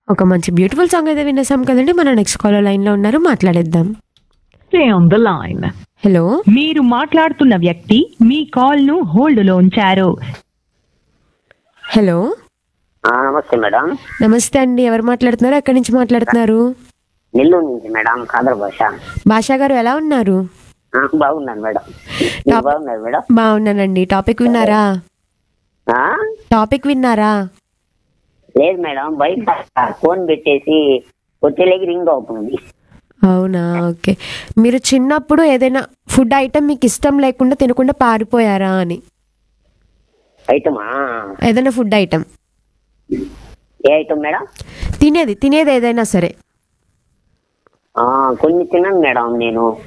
ఒక మంచి beautiful song అయితే వినేసాం కదండి మన నెక్స్ట్ కాలర్ లైన్ లో ఉన్నారు మాట్లాడేద్దాం Stay on the line. Hello మీరు మాట్లాడుతున్న వ్యక్తి మీ కాల్ ను హోల్డ్ లో ఉంచారు హలో ఆ, నమస్తే మేడం నమస్తే అండి ఎవరు మాట్లాడుతున్నారు ఎక్కడి నుంచి మాట్లాడుతున్నారు నెల్లూరు నుంచి మేడం కాదర్ భాష భాషా గారు ఎలా ఉన్నారు ఆ, బాగున్నాను మేడం మీరు బాగున్నారు మేడం బాగున్నానండి టాపిక్ విన్నారా ఆ? టాపిక్ విన్నారా లేదు మేడం బయట ఫోన్ పెట్టేసి వచ్చేలేకి రింగ్ అవుతుంది అవునా ఓకే మీరు చిన్నప్పుడు ఏదైనా ఫుడ్ ఐటమ్ మీకు ఇష్టం లేకుండా తినకుండా పారిపోయారా అని ఐటమా ఏదైనా ఫుడ్ ఐటమ్ ఏ ఐటమ్ మేడం తినేది తినేది ఏదైనా సరే ఆ, కొన్ని తిన్నాను మేడం నేను